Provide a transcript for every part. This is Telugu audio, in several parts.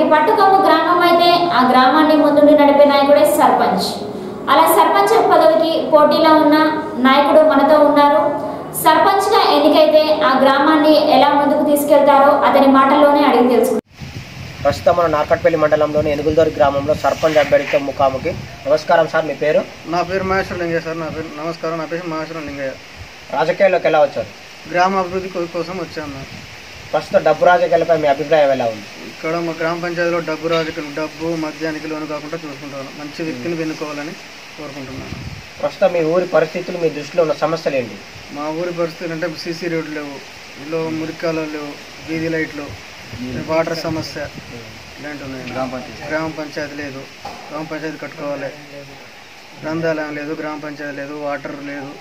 పట్టుకొమ్ము గ్రామం అయితే ఆ గ్రామాన్ని ముందుండి నడిపే నాయకుడే సర్పంచ్ అలా సర్పంచ్ పదవికి పోటీలో ఉన్న నాయకుడు మనతో ఉన్నారు సర్పంచ్గా ఎన్నికైతే ఆ గ్రామాన్ని ఎలా ముందుకు తీసుకెళ్తారో అతని మాటల్లోనే అడిగి తెలుసుకుందాం ప్రస్తుతం మన నార్కట్పల్లి మండలంలోని ఎనుగులదూరు గ్రామంలో సర్పంచ్ అభ్యర్థితో ముఖాముఖి నమస్కారం సార్ మీ పేరు నా పేరు మహేశ్వర లింగయ్య సార్ నా పేరు నమస్కారం నా పేరు మహేశ్వర లింగయ్య రాజకీయాల్లోకి ఎలా వచ్చారు గ్రామ అభివృద్ధి కో- కోసం వచ్చాను నేను. ప్రస్తుతం డబ్బు రాజకీయాలపై మీ అభిప్రాయం ఎలా ఉంది ఇక్కడ మా గ్రామ పంచాయతీలో డబ్బు రాజకీయ డబ్బు మద్యానికి లోను కాకుండా చూసుకుంటాను మంచి వ్యక్తిని ఎన్నుకోవాలని కోరుకుంటున్నాను ప్రస్తుతం మీ ఊరి పరిస్థితులు మీ దృష్టిలో ఉన్న సమస్యలు ఏంటి మా ఊరి పరిస్థితులు అంటే సీసీ రోడ్లు లేవు ఇల్లు మురికాలు లేవు వీధి లైట్లు వాటర్ సమస్య ఇలాంటివి ఉన్నాయి గ్రామ పంచాయతీ గ్రామ పంచాయతీ లేదు గ్రామ పంచాయతీ కట్టుకోవాలి గ్రంథాలయం లేదు గ్రామ పంచాయతీ లేదు వాటర్ లేదు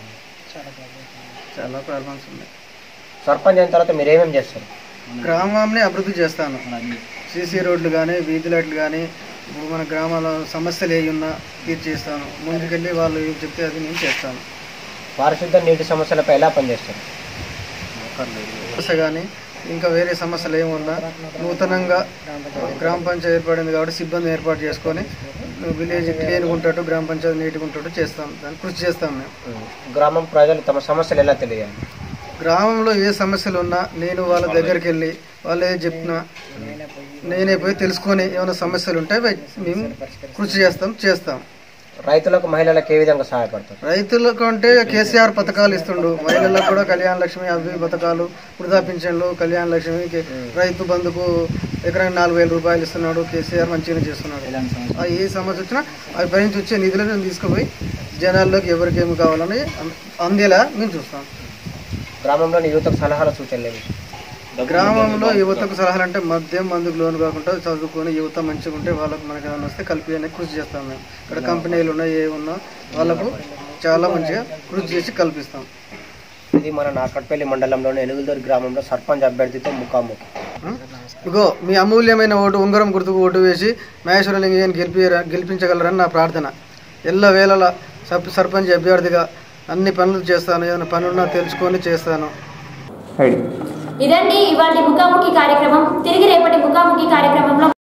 చాలా ప్రాబ్లమ్స్ ఉన్నాయి సర్పంచ్ అయిన తర్వాత మీరు ఏమేమి చేస్తారు గ్రామాన్ని అభివృద్ధి చేస్తాను సీసీ రోడ్లు కానీ వీధి లైట్లు కానీ ఇప్పుడు మన గ్రామాల సమస్యలు ఏ ఉన్నా తీర్చేస్తాను ముందుకెళ్ళి వాళ్ళు ఏం చెప్తే అది నేను చేస్తాను పారిశుద్ధ నీటి సమస్యలపై ఎలా పనిచేస్తారు సమస్య కానీ ఇంకా వేరే సమస్యలు ఏమున్నా నూతనంగా గ్రామ పంచాయతీ ఏర్పడింది కాబట్టి సిబ్బంది ఏర్పాటు చేసుకొని విలేజ్ క్లీన్గా ఉంటట్టు గ్రామ పంచాయతీ నీట్గా ఉంటట్టు చేస్తాం దాన్ని కృషి చేస్తాం మేము గ్రామం ప్రజలు తమ సమస్యలు ఎలా తెలియాలి గ్రామంలో ఏ సమస్యలు ఉన్నా నేను వాళ్ళ దగ్గరికి వెళ్ళి వాళ్ళు ఏ చెప్పినా నేనే పోయి తెలుసుకొని ఏమైనా సమస్యలు ఉంటే అవి మేము కృషి చేస్తాం చేస్తాం రైతులకు మహిళలకు ఏ విధంగా సహాయపడతారు రైతులకు అంటే కేసీఆర్ పథకాలు ఇస్తుండు మహిళలకు కూడా కళ్యాణ లక్ష్మి అవి పథకాలు వృధా పింఛన్లు కళ్యాణ లక్ష్మికి రైతు బంధుకు ఎకరానికి నాలుగు వేల రూపాయలు ఇస్తున్నాడు కేసీఆర్ మంచిగా చేస్తున్నాడు ఆ ఏ సమస్య వచ్చినా అవి పై నుంచి వచ్చే నిధులను తీసుకుపోయి జనాల్లోకి ఎవరికి ఏమి కావాలని అం- అందేలా మేము చూస్తాం గ్రామంలోని యువతకు సలహాల సూచనలు ఏమి గ్రామంలో యువతకు సలహాలు అంటే మద్యం మందుకు లోను కాకుండా చదువుకొని యువత మంచిగా ఉంటే వాళ్ళకు మనకి ఏమైనా వస్తే కలిపి అనేది కృషి చేస్తాం మేము ఇక్కడ కంపెనీలు ఉన్నాయి ఏ ఉన్నా వాళ్ళకు చాలా మంచిగా కృషి చేసి కల్పిస్తాం ఇది మన నార్కట్పల్లి మండలంలోని ఎనుగులదూరు గ్రామంలో సర్పంచ్ అభ్యర్థితో ముఖాముఖి ఇగో మీ అమూల్యమైన ఓటు ఉంగరం గుర్తుకు ఓటు వేసి మహేశ్వర లింగయ్యని గెలిపి గెలిపించగలరని నా ప్రార్థన ఎల్ల వేళల సర్ప సర్పంచ్ అభ్యర్థిగా అన్ని పనులు చేస్తాను ఏమైనా పనులున్నా తెలుసుకొని చేస్తాను ఇదండి ఇవాళ ముఖాముఖి కార్యక్రమం తిరిగి రేపటి ముఖాముఖి కార్యక్రమంలో